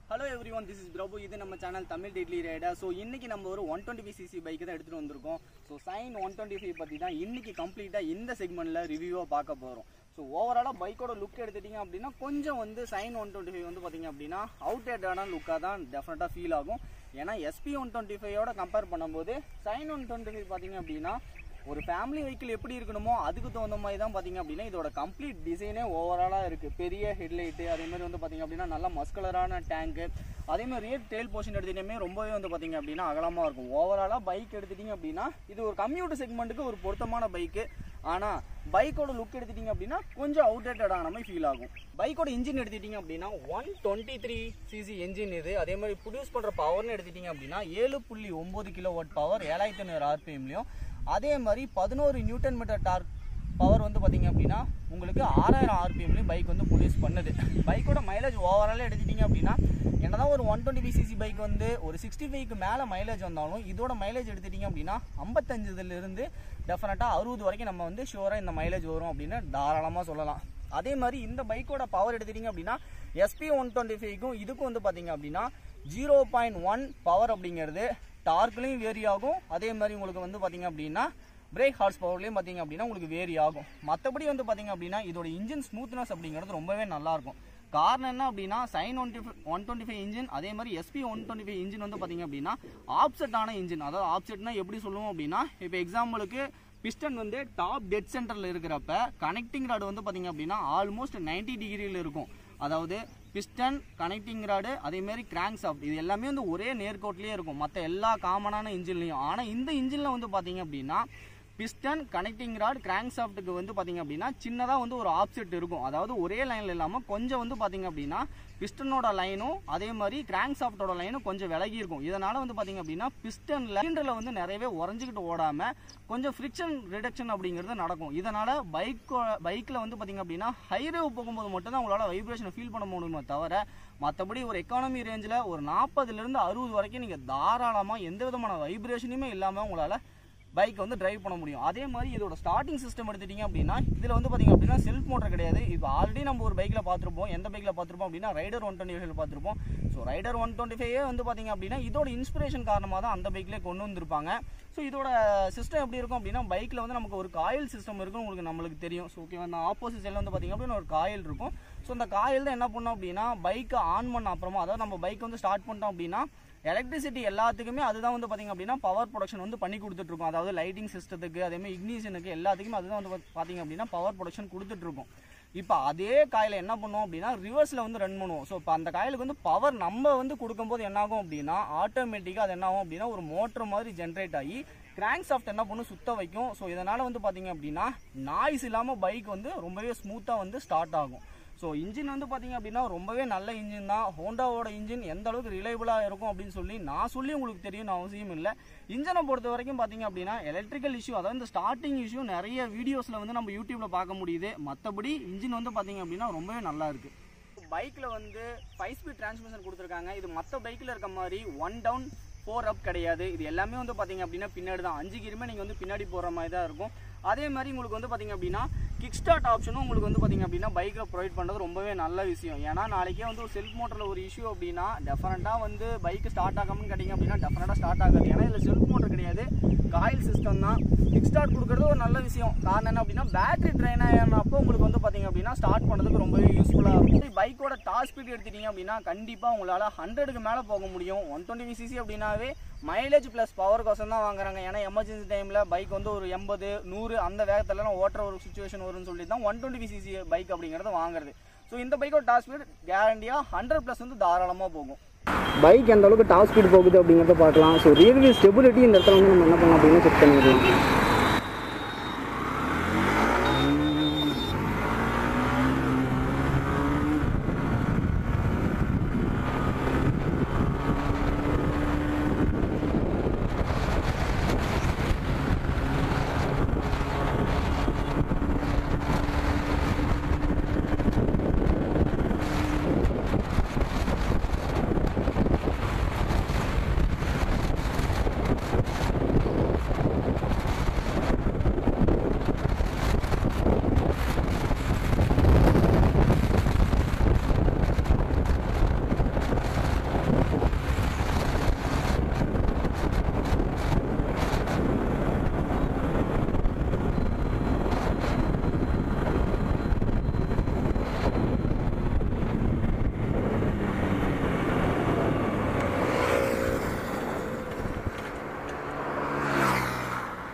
Hello everyone this is Prabhu இது நம்ம channel Tamil daily rider so இன்னைக்கு நம்ம ஒரு one twenty five CC bike தான் எடுத்துகிட்டு வந்திருக்கோம் so Shine one twenty five பற்றி தான் இன்னைக்கு கம்ப்ளீட்டாக இந்த செக்மெண்ட்டில் ரிவ்யூவாக பார்க்க போகிறோம் ஸோ ஓவராலாக பைக்கோட லுக் எடுத்துட்டிங்க அப்படின்னா கொஞ்சம் வந்து சைன் ஒன் டுவெண்ட்டி ஃபைவ் வந்து பார்த்தீங்க அப்படின்னா அவுட்டேட்டான லுக்காக தான் டெஃபினட்டாக ஃபீல் ஆகும் ஏன்னா எஸ்பி ஒன் டுவெண்ட்டி ஃபைவோட கம்பேர் பண்ணும்போது சைன் ஒன் டுவெண்ட்டி ஃபைவ் பார்த்தீங்க அப்படின்னா ஒரு ஃபேமிலி வெஹிக்கிள் எப்படி இருக்கணுமோ அதுக்கு தகுந்த மாதிரி தான் பார்த்தீங்க அப்படின்னா இதோட கம்ப்ளீட் டிசைனே ஓவராலாக இருக்குது பெரிய ஹெட்லைட்டு அதே மாதிரி வந்து பார்த்தீங்க அப்படின்னா நல்லா மஸ்குலரான டேங்க்கு அதே மாதிரி ரியர் டெயில் போர்ஷன் எடுத்துகிட்டுமே ரொம்பவே வந்து பார்த்தீங்க அப்படின்னா அகலமாக இருக்கும் ஓவராலாக பைக் எடுத்துட்டிங்க அப்படின்னா இது ஒரு கம்யூட்டர் செக்மெண்ட்டுக்கு ஒரு பொருத்தமான பைக்கு ஆனால் பைக்கோட லுக் எடுத்துட்டிங்க அப்படின்னா கொஞ்சம் அவுடேட்டடான மாதிரி ஃபீல் ஆகும் பைக்கோட இன்ஜின் எடுத்துட்டிங்க அப்படின்னா one twenty three CC engine இது அதே மாதிரி ப்ரொடியூஸ் பண்ணுற பவர்னு எடுத்துட்டிங்க அப்படின்னா ஏழு புள்ளி ஒம்பது கிலோ வாட் பவர் ஏழாயிரத்தி ஐநூறு ஆர்பிஎம்லையும் அதே மாதிரி பதினோரு நியூட்டன் மீட்டர் டார்க் பவர் வந்து பார்த்தீங்க அப்படின்னா உங்களுக்கு ஆறாயிரம் ஆர்பிஎம்லையும் பைக் வந்து ப்ரொடியூஸ் பண்ணுது பைக்கோட மைலேஜ் ஓவராலாக எடுத்துட்டிங்க அப்படின்னா என்னதான் ஒரு ஒன் டுவெண்ட்டி சிசி பைக் வந்து ஒரு சிக்ஸ்டி ஃபைவ்க்கு மேலே மைலேஜ் வந்தாலும் இதோட மைலேஜ் எடுத்துட்டிங்க அப்படின்னா ஐம்பத்தஞ்சுலேருந்து டெஃபினட்டாக அறுபது வரைக்கும் நம்ம வந்து ஷுவராக இந்த மைலேஜ் வரும் அப்படின்னு தாராளமாக சொல்லலாம் அதே மாதிரி இந்த பைக்கோட பவர் எடுத்துட்டிங்க அப்படின்னா எஸ்பி ஒன் டுவெண்ட்டி ஃபைவ்க்கும் இதுக்கும் வந்து பார்த்தீங்க அப்படின்னா ஜீரோ பாயிண்ட் ஒன் பவர் அப்படிங்கிறது டார்க்லையும் வேரி ஆகும் அதே மாதிரி உங்களுக்கு வந்து பார்த்தீங்க அப்படின்னா பிரேக் ஹார்ஸ் பவர்லையும் பார்த்தீங்க அப்படின்னா உங்களுக்கு வேரி ஆகும் மற்றபடி வந்து பார்த்தீங்க அப்படின்னா இதோட இன்ஜின் ஸ்மூத்னஸ் அப்படிங்கிறது ரொம்பவே நல்லாயிருக்கும் காரணம் என்ன அப்படின்னா Shine one one twenty five engine அதே மாதிரி SP one twenty five engine வந்து பார்த்தீங்க அப்படின்னா ஆப்செட்டான இன்ஜின் அதாவது ஆப்செட்னா எப்படி சொல்லுவோம் அப்படின்னா இப்போ எக்ஸாம்பிளுக்கு பிஸ்டன் வந்து டாப் டெட் சென்டரில் இருக்கிறப்ப கனெக்டிங் ராடு வந்து பார்த்தீங்க அப்படின்னா ஆல்மோஸ்ட் நைன்டி டிகிரியில் இருக்கும் அதாவது பிஸ்டன் கனெக்டிங் ராடு அதேமாரி கிராங்க் சாஃப்ட் இது எல்லாமே வந்து ஒரே நேர்கோட்லேயே இருக்கும் மற்ற எல்லா காமனான இன்ஜின்லையும் ஆனால் இந்த இன்ஜினில் வந்து பார்த்தீங்க அப்படின்னா பிஸ்டன் கனெக்டிங் ராட் கிராங்க் சாஃப்ட்டுக்கு வந்து பார்த்தீங்க அப்படின்னா சின்னதாக வந்து ஒரு ஆப்செட் இருக்கும் அதாவது ஒரே லைனில் இல்லாமல் கொஞ்சம் வந்து பார்த்தீங்க அப்படின்னா பிஸ்டனோட லைனும் அதே மாதிரி கிராங்க் சாஃப்ட்டோட லைனும் கொஞ்சம் விலகி இருக்கும் இதனால் வந்து பார்த்தீங்க அப்படின்னா பிஸ்டன் சிலிண்டரில் வந்து நிறையவே உறைஞ்சிக்கிட்டு ஓடாமல் கொஞ்சம் ஃப்ரிக்ஷன் ரிடக்ஷன் அப்படிங்கிறது நடக்கும் இதனால் பைக் பைக்கில் வந்து பார்த்தீங்க அப்படின்னா ஹைரேவ் போகும்போது மட்டும்தான் உங்களால் வைப்ரேஷனை ஃபீல் பண்ண முடியுமே தவிர மற்றபடி ஒரு எக்கானமி ரேஞ்சில் ஒரு நாற்பதுலேருந்து அறுபது வரைக்கும் நீங்கள் தாராளமாக எந்த விதமான வைப்ரேஷனுமே இல்லாமல் உங்களால் பைக் வந்து டிரைவ் பண்ண முடியும் அதே மாதிரி இதோட ஸ்டார்டிங் சிஸ்டம் எடுத்துட்டிங்க அப்படின்னா இதில் வந்து பார்த்திங்க அப்படின்னா செல்ஃப் மோட்டர் கிடையாது இப்போ ஆல்ரெடி நம்ம ஒரு பைக்கில் பார்த்துருப்போம் எந்த பைக்கில் பார்த்துருப்போம் அப்படின்னா ரைடர் ஒன் டுவெண்ட்டி ஃபைவ் பார்த்துருப்போம் so rider one twenty five வந்து பார்த்திங்க அப்படின்னா இதோட இன்ஸ்பிரேஷன் காரணமாக தான் அந்த பைக்லேயே கொண்டு வந்திருப்பாங்க ஸோ இதோட சிஸ்டம் எப்படி இருக்கும் அப்படின்னா பைக்கில் வந்து நமக்கு ஒரு காயில் சிஸ்டம் இருக்கும் உங்களுக்கு நம்மளுக்கு தெரியும் ஸோ ஓகே அந்த ஆப்போசிட் சைடில் வந்து பார்த்திங்க அப்படின்னா ஒரு காயில் இருக்கும் ஸோ அந்த காயில் தான் என்ன பண்ணோம் அப்படின்னா பைக்கை ஆன் பண்ண அப்புறமா அதாவது நம்ம பைக் வந்து ஸ்டார்ட் பண்ணிட்டோம் அப்படின்னா எலக்ட்ரிசிட்டி எல்லாத்துக்குமே அதுதான் வந்து பார்த்திங்க அப்படின்னா பவர் ப்ரொடக்ஷன் வந்து பண்ணி கொடுத்துட்ருக்கோம் அதாவது லைட்டிங் சிஸ்டத்துக்கு அதேமாதிரி இக்னிஷனுக்கு எல்லாத்துக்குமே அதுதான் வந்து பார்த்திங்க அப்படின்னா பவர் ப்ரொடக்ஷன் கொடுத்துட்ருக்கோம் இப்போ அதே காயில் என்ன பண்ணுவோம் அப்படின்னா ரிவர்ஸில் வந்து ரன் பண்ணுவோம் ஸோ இப்போ அந்த காயிலுக்கு வந்து பவர் நம்ம வந்து கொடுக்கும்போது என்னாகும் அப்படின்னா ஆட்டோமேட்டிக்காக அது என்ன ஆகும் அப்படின்னா ஒரு மோட்டர் மாதிரி ஜென்ரேட் ஆகி கிராங்க் சாஃப்ட் என்ன பண்ணும் சுத்த வைக்கும் ஸோ இதனால் வந்து பார்த்திங்க அப்படின்னா நாய்ஸ் இல்லாமல் பைக் வந்து ரொம்பவே ஸ்மூத்தாக வந்து ஸ்டார்ட் ஆகும் ஸோ இன்ஜின் வந்து பார்த்தீங்க அப்படின்னா ரொம்பவே நல்ல இன்ஜின் தான் ஹோண்டாவோட இன்ஜின் எந்த அளவுக்கு ரிலையபிளாக இருக்கும் அப்படின்னு சொல்லி நான் சொல்லி உங்களுக்கு தெரியும் அவசியம் இல்லை இன்ஜினை பொறுத்த வரைக்கும் பார்த்தீங்க அப்படின்னா எலக்ட்ரிக்கல் இஷ்யூ அதாவது இந்த ஸ்டார்டிங் இஷ்யூ நிறைய வீடியோஸில் வந்து நம்ம யூடியூப்பில் பார்க்க முடியுது மற்றபடி இன்ஜின் வந்து பார்த்தீங்க அப்படின்னா ரொம்பவே நல்லா இருக்குது பைக்கில் வந்து ஃபைவ் ஸ்பீட் டிரான்ஸ்மிஷன் கொடுத்துருக்காங்க இது மற்ற பைக்கில் இருக்க மாதிரி ஒன் டவுன் ஃபோர் அப் கிடையாது இது எல்லாமே வந்து பார்த்தீங்க அப்படின்னா பின்னாடி தான் அஞ்சு கிருமே நீங்கள் வந்து பின்னாடி போகிற மாதிரி தான் இருக்கும் அதே மாதிரி உங்களுக்கு வந்து பார்த்தீங்க அப்படின்னா கிக் ஸ்டார்ட் ஆப்ஷனும் உங்களுக்கு வந்து பார்த்தீங்க அப்படின்னா பைக்கில் ப்ரொவைட் பண்ணுறது ரொம்பவே நல்ல விஷயம் ஏன்னா நாளைக்கே வந்து ஒரு செல்ஃப் மோட்டரில் ஒரு இஷ்யூ அப்படின்னா டெஃபரெண்ட்டாக வந்து பைக்கு ஸ்டார்ட் ஆகாமன்னு கேட்டிங்க அப்படின்னா டெஃபரெண்ட்டாக ஸ்டார்ட் ஆகாது ஏன்னா இதில் செல்ஃப் மோட்டர் கிடையாது காயில் சிஸ்டம் தான் கிக் ஸ்டார்ட் கொடுக்குறது ஒரு நல்ல விஷயம் காரணம் என்ன அப்படின்னா பேட்டரி ட்ரைன் ஆனப்போ உங்களுக்கு வந்து பார்த்தீங்க அப்படின்னா ஸ்டார்ட் பண்ணுறதுக்கு ரொம்பவே யூஸ்ஃபுல்லாக இருக்கும் பைக்கோட டாப் ஸ்பீட் எடுத்துட்டீங்க அப்படின்னா கண்டிப்பாக உங்களால் ஹண்ட்ரடுக்கு மேலே போக முடியும் ஒன் டுவெண்ட்டி சிசி அப்படின்னாவே மைலேஜ் ப்ளஸ் பவர் கோசம் தான் வாங்குறாங்க ஏன்னா எமர்ஜென்சி டைமில் பைக் வந்து ஒரு எண்பது நூறு அந்த வேகத்துலலாம் ஓட்டுற ஒரு சுச்சுவேஷன் வரும்னு சொல்லி தான் ஒன் டுவெண்ட்டி சிசி பைக் அப்படிங்கிறத வாங்குறது ஸோ இந்த பைக்கோட டாப் ஸ்பீட் கேரண்டியாக ஹண்ட்ரட் ப்ளஸ் வந்து தாராளமாக போகும் பைக் எந்த அளவுக்கு டாப் ஸ்பீட் போகுது அப்படிங்கிறத பார்க்கலாம் ஸோ ரியல் வீல் ஸ்டெபிலிட்டி இந்த இடத்துல வந்து நம்ம என்ன பண்ணலாம் அப்படின்னு செக் பண்ணிக்கலாம்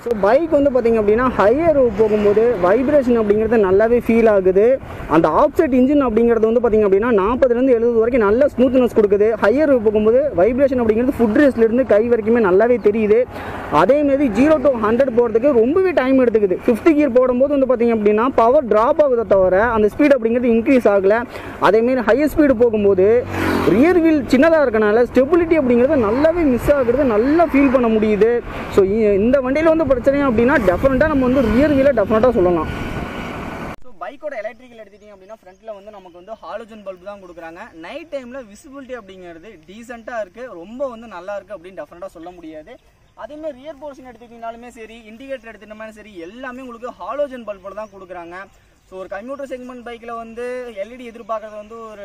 ஸோ பைக் வந்து பார்த்தீங்க அப்படின்னா ஹையர் போகும்போது வைப்ரேஷன் அப்படிங்கிறது நல்லாவே ஃபீல் ஆகுது அந்த ஆப்செட் இன்ஜின் அப்படிங்கிறது வந்து பார்த்தீங்க அப்படின்னா நாற்பதுலேருந்து எழுபது வரைக்கும் நல்ல ஸ்மூத்னஸ் கொடுக்குது ஹையர் போகும்போது வைப்ரேஷன் அப்படிங்கிறது ஃபுட் ரேஸ்லேருந்து கை வரைக்குமே நல்லாவே தெரியுது அதேமாரி ஜீரோ டு ஹண்ட்ரட் போகிறதுக்கு ரொம்பவே டைம் எடுத்துக்குது ஃபிஃப்த் கியர் போடும்போது வந்து பார்த்தீங்க அப்படின்னா பவர் ட்ராப் ஆகுதை தவிர அந்த ஸ்பீட் அப்படிங்கிறது இன்க்ரீஸ் ஆகலை அதேமாரி ஹையர் ஸ்பீடு போகும்போது ரியர் வீல் சின்னதாக இருக்கனால ஸ்டெபிலிட்டி அப்படிங்கிறது நல்லாவே மிஸ் ஆகுறது நல்லா ஃபீல் பண்ண முடியுது ஸோ இந்த வண்டியில் வந்து பிரச்சனை அப்படின்னா டெஃபினட்டாக நம்ம வந்து ரியர் வீலை டெஃபினட்டாக சொல்லலாம் ஸோ பைக்கோட எலக்ட்ரிக்கல் எடுத்துட்டீங்க அப்படின்னா ஃப்ரண்ட்டில் வந்து நமக்கு வந்து ஹாலோஜன் பல்ப் தான் கொடுக்குறாங்க நைட் டைமில் விசிபிலிட்டி அப்படிங்கிறது டீசெண்டாக இருக்குது ரொம்ப வந்து நல்லா இருக்குது அப்படின்னு டெஃபினட்டாக சொல்ல முடியாது அதேமாதிரி ரியர் போர்ஷன் எடுத்துக்கிட்டீங்கனாலுமே சரி இண்டிகேட்டர் எடுத்துக்கிட்டாலும் சரி எல்லாமே உங்களுக்கு ஹாலோஜன் பல்போட தான் கொடுக்குறாங்க ஸோ ஒரு கம்ப்யூட்டர் செக்மெண்ட் பைக்கில் வந்து எல்இடி எதிர்பார்க்கறது வந்து ஒரு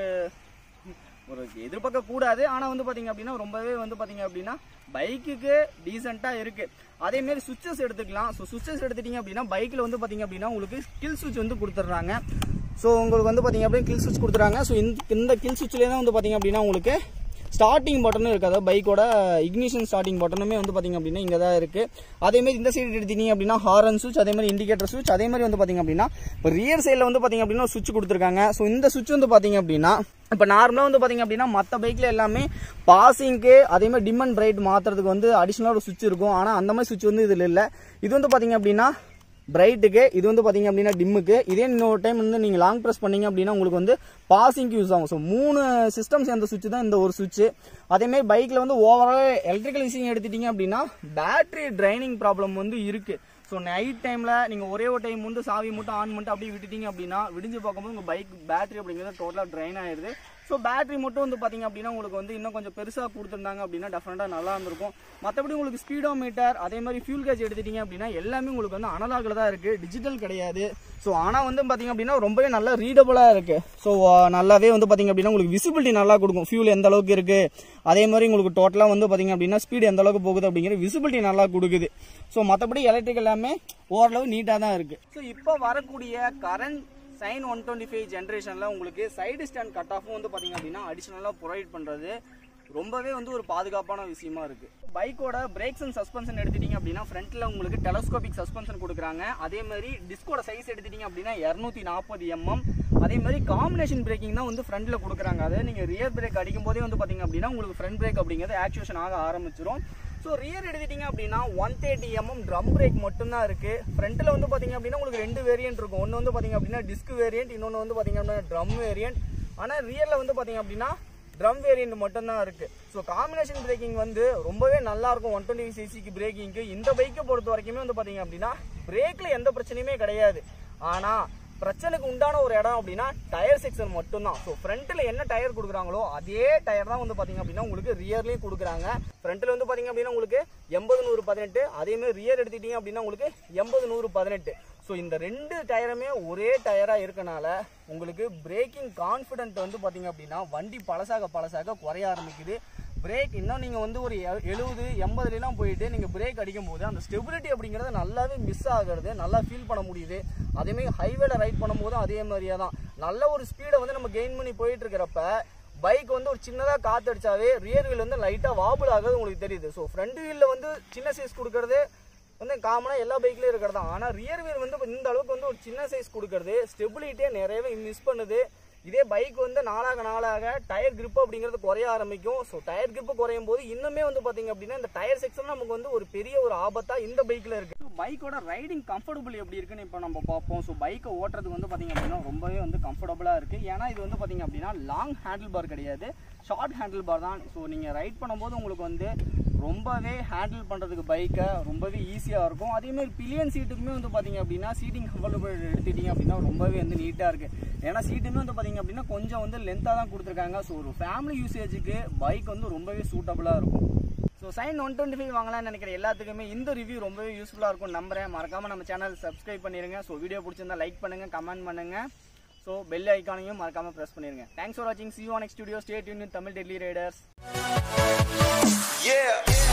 ஒரு எதிர்பார்க்க கூடாது ஆனால் வந்து பார்த்தீங்க அப்படின்னா ரொம்பவே வந்து பார்த்தீங்க அப்படின்னா பைக்குக்கு டீசெண்டாக இருக்குது அதேமாரி சுவிச்சஸ் எடுத்துக்கலாம் ஸோ சுவிச்சஸ் எடுத்துட்டீங்க அப்படின்னா பைக்கில் வந்து பார்த்தீங்க அப்படின்னா உங்களுக்கு கில் சுவிட்ச் வந்து கொடுத்துட்றாங்க ஸோ உங்களுக்கு வந்து பார்த்தீங்க அப்படின்னா கில் சுவிட்ச் கொடுத்துறாங்க ஸோ இந்த இந்த கில் சுவிட்ச்லேயே தான் வந்து பார்த்தீங்க அப்படின்னா உங்களுக்கு ஸ்டார்டிங் பட்டனும் இருக்குது அதாவது பைக்கோட இக்னிஷன் ஸ்டார்டிங் பட்டனுமே வந்து பார்த்தீங்க அப்படின்னா இங்கே தான் இருக்குது அதேமாதிரி இந்த சைடு எடுத்தீங்க அப்படின்னா ஹாரன் சுவிட்ச் அதே மாதிரி இண்டிகேட்டர் சுவிட்ச் அதே மாதிரி வந்து பார்த்தீங்க அப்படின்னா இப்போ ரியர் சைடில் வந்து பார்த்தீங்க அப்படின்னா சுவிட்ச் கொடுத்துருக்காங்க ஸோ இந்த சுவிட்ச் வந்து பார்த்தீங்க அப்படின்னா இப்போ நார்மலாக வந்து பார்த்தீங்க அப்படின்னா மற்ற பைக்கில் எல்லாமே பாசிங்க்கு அதே மாதிரி டிம் அண்ட் பிரைட் மாற்றுறதுக்கு வந்து அடிஷ்னலாக ஒரு சுவிட்ச் இருக்கும் ஆனால் அந்த மாதிரி சுவிட்ச் வந்து இதில் இல்லை இது வந்து பார்த்தீங்க அப்படின்னா பிரைட்டுக்கு இது வந்து பார்த்தீங்க அப்படின்னா டிம்முக்கு இதே இன்னொரு டைம் வந்து நீங்கள் லாங் ப்ரெஸ் பண்ணீங்க அப்படின்னா உங்களுக்கு வந்து பாசிங்க்கு யூஸ் ஆகும் ஸோ மூணு சிஸ்டம் சேர்ந்த சுவிட்ச் தான் இந்த ஒரு சுவிட்ச் அதேமாதிரி பைக்கில் வந்து ஓவரால் எலக்ட்ரிக்கல் விஷயம் எடுத்துட்டீங்க அப்படின்னா பேட்டரி ட்ரைனிங் ப்ராப்ளம் வந்து இருக்குது ஸோ நைட் டைமில் நீங்கள் ஒரே ஒரு டைம் வந்து சாவி மட்டும் ஆன் பண்ணிட்டு அப்படியே விட்டுட்டீங்க அப்படின்னா விடிஞ்சு பார்க்கும்போது உங்கள் பைக் பேட்டரி அப்படிங்கிறது டோட்டலாக ட்ரைன் ஆயிடுது ஸோ பேட்டரி மட்டும் வந்து பார்த்தீங்க அப்படின்னா உங்களுக்கு வந்து இன்னும் கொஞ்சம் பெருசாக கொடுத்துருந்தாங்க அப்படின்னா டெஃபினட்டாக நல்லா இருந்திருக்கும் மற்றபடி உங்களுக்கு ஸ்பீடோ மீட்டர் அதே மாதிரி ஃபியூல் கேஜ் எடுத்துட்டீங்க அப்படின்னா எல்லாமே உங்களுக்கு வந்து அனலாகில் தான் இருக்குது டிஜிட்டல் கிடையாது ஸோ ஆனால் வந்து பார்த்தீங்க அப்படின்னா ரொம்பவே நல்லா ரீடபுளாக இருக்குது ஸோ நல்லாவே வந்து பார்த்தீங்க அப்படின்னா உங்களுக்கு விசிபிலிட்டி நல்லா கொடுக்கும் ஃபியூல் எந்த அளவுக்கு இருக்குது அதே மாதிரி உங்களுக்கு டோட்டலாக வந்து பார்த்தீங்க அப்படின்னா ஸ்பீடு எந்த அளவுக்கு போகுது அப்படிங்கிற விசிபிலிட்டி நல்லா கொடுக்குது ஸோ மற்றபடி எலக்ட்ரிக் எல்லாமே ஓரளவு நீட்டாக தான் இருக்குது ஸோ இப்போ வரக்கூடிய current Shine one twenty five ஜென்ரேஷனில் உங்களுக்கு சைடு ஸ்டாண்ட் கட் ஆஃபும் வந்து பார்த்தீங்க அப்படின்னா அடிஷ்னலாக ப்ரொவைட் பண்ணுறது ரொம்பவே வந்து ஒரு பாதுகாப்பான விஷயமா இருக்கு பைக்கோட பிரேக்ஸ் அண்ட் சஸ்பென்ஷன் எடுத்துட்டீங்க அப்படின்னா ஃப்ரண்ட்ல உங்களுக்கு டெலஸ்கோபிக் சஸ்பென்ஷன் கொடுக்குறாங்க அதே மாதிரி டிஸ்கோட சைஸ் எடுத்துட்டீங்க அப்படின்னா இரநூத்தி நாற்பது எம்எம் அதே மாதிரி காம்பினேஷன் பிரேக்கிங் தான் வந்து ஃப்ரண்ட்ல கொடுக்குறாங்க அதை நீங்க ரியர் பிரேக் அடிக்கும் போதே வந்து பாத்தீங்க அப்படின்னா உங்களுக்கு ஃப்ரண்ட் பிரேக் அப்படிங்கிறது ஆக்சுவேஷன் ஆக ஆரம்பிச்சிரும் ஸோ ரியர் எடுத்துட்டீங்க அப்படின்னா one thirty MM drum brake மட்டும்தான் இருக்கு ஃப்ரண்ட்ல வந்து பாத்தீங்க அப்படின்னா உங்களுக்கு ரெண்டு வேரியன்ட் இருக்கும் ஒன்று வந்து பாத்தீங்க அப்படின்னா டிஸ்க் வேரியன்ட் இன்னொன்று வந்து பாத்தீங்க அப்படின்னா ட்ரம் வேரியன்ட் ஆனால் ரியர்ல வந்து பாத்தீங்க அப்படின்னா ட்ரம் வேரியன்ட் மட்டும்தான் இருக்கு ஸோ காம்பினேஷன் பிரேக்கிங் வந்து ரொம்பவே நல்லா இருக்கும் ஒன் டுவெண்ட்டி சிசிக்கு பிரேக்கிங்க்கு இந்த பைக்கை பொறுத்த வரைக்குமே வந்து பாத்தீங்க அப்படின்னா பிரேக்ல எந்த பிரச்சனையுமே கிடையாது ஆனா பிரச்சனைக்கு உண்டான ஒரு இடம் அப்படின்னா டயர் செக்ஷன் மட்டும்தான் ஸோ ஃப்ரண்ட்டில் என்ன டயர் கொடுக்குறாங்களோ அதே டயர் தான் வந்து பார்த்தீங்க அப்படின்னா உங்களுக்கு ரியர்லேயும் கொடுக்குறாங்க ஃப்ரண்ட்டில் வந்து பார்த்தீங்க அப்படின்னா உங்களுக்கு எண்பது நூறு பதினெட்டு அதேமாதிரி ரியர் எடுத்துட்டீங்க அப்படின்னா உங்களுக்கு எண்பது நூறு பதினெட்டு ஸோ இந்த ரெண்டு டயருமே ஒரே டயராக இருக்கனால உங்களுக்கு பிரேக்கிங் கான்ஃபிடென்ட் வந்து பார்த்தீங்க அப்படின்னா வண்டி பழசாக பழசாக குறைய ஆரம்பிக்குது பிரேக் இன்னும் நீங்கள் வந்து ஒரு எ- எழுபது எண்பதுலாம் போயிட்டு நீங்கள் பிரேக் அடிக்கும் போது அந்த ஸ்டெபிலிட்டி அப்படிங்கிறது நல்லாவே மிஸ் ஆகிறது நல்லா ஃபீல் பண்ண முடியுது அதேமாதிரி ஹைவேல ரைட் பண்ணும்போதும் அதே மாதிரியே தான் நல்ல ஒரு ஸ்பீடை வந்து நம்ம கெயின் பண்ணி போயிட்டு இருக்கிறப்ப பைக் வந்து ஒரு சின்னதாக காத்தடிச்சாவே ரியர் வீல் வந்து லைட்டாக வாபிள் ஆகுறது உங்களுக்கு தெரியுது ஸோ ஃப்ரண்ட் வீலில் வந்து சின்ன சைஸ் கொடுக்கறது வந்து காமனாக எல்லா பைக்லேயும் இருக்கிறது தான் ஆனால் ரியர் வீல் வந்து இப்ப இந்த அளவுக்கு வந்து ஒரு சின்ன சைஸ் கொடுக்கறது ஸ்டெபிலிட்டியை நிறையவே மிஸ் பண்ணுது இதே பைக் வந்து நாளாக நாளாக டயர் grip அப்படிங்கிறது குறைய ஆரம்பிக்கும் ஸோ டயர் grip குறையும் போது இன்னுமே வந்து பார்த்தீங்க அப்படின்னா இந்த டயர் செக்ஷன் நமக்கு வந்து ஒரு பெரிய ஒரு ஆபத்தாக இந்த பைக்கில் இருக்கு ஸோ பைக்கோட ரைடிங் கம்ஃபர்டபுள் எப்படி இருக்குன்னு இப்போ நம்ம பார்ப்போம் ஸோ பைக்கை ஓட்டுறதுக்கு வந்து பார்த்தீங்க அப்படின்னா ரொம்பவே வந்து கம்ஃபர்டபுளாக இருக்குது ஏன்னா இது வந்து பார்த்தீங்க அப்படின்னா லாங் ஹேண்டில் பார் கிடையாது ஷார்ட் ஹேண்டில் பார் தான் ஸோ நீங்கள் ரைட் பண்ணும்போது உங்களுக்கு வந்து ரொம்பவே ஹேண்டில் பண்ணுறதுக்கு பைக்கை ரொம்பவே ஈஸியாக இருக்கும் அதேமாதிரி பில்லியன் சீட்டுக்குமே வந்து பார்த்தீங்க அப்படின்னா சீட்டிங் கம்ஃபர்டபுள் எடுத்துட்டீங்க அப்படின்னா ரொம்பவே வந்து நீட்டாக இருக்குது ஏன்னா சீட்டுமே வந்து பார்த்தீங்க அப்படின்னா கொஞ்சம் வந்து லென்த்தாக தான் கொடுத்துருக்காங்க ஸோ ஒரு ஃபேமிலி யூசேஜுக்கு பைக் வந்து ரொம்பவே சூட்டபுளாக இருக்கும் so Shine one twenty five வாங்கலாம்னு நினைக்கிற எல்லாத்துக்குமே இந்த ரிவ்யூ ரொம்பவே யூஸ்ஃபுல்லாக இருக்கும் நம்புறேன் மறக்காம நம்ம சேனல் சப்ஸ்கிரைப் பண்ணிடுங்க ஸோ வீடியோ பிடிச்சிருந்தா லைக் பண்ணுங்க கமெண்ட் பண்ணுங்க ஸோ பெல் ஐக்கானையும் மறக்காம ப்ரெஸ் பண்ணிடுங்க தேங்க்ஸ் ஃபார் வாட்சிங் see one next studio stay tune Tamil daily riders Yeah.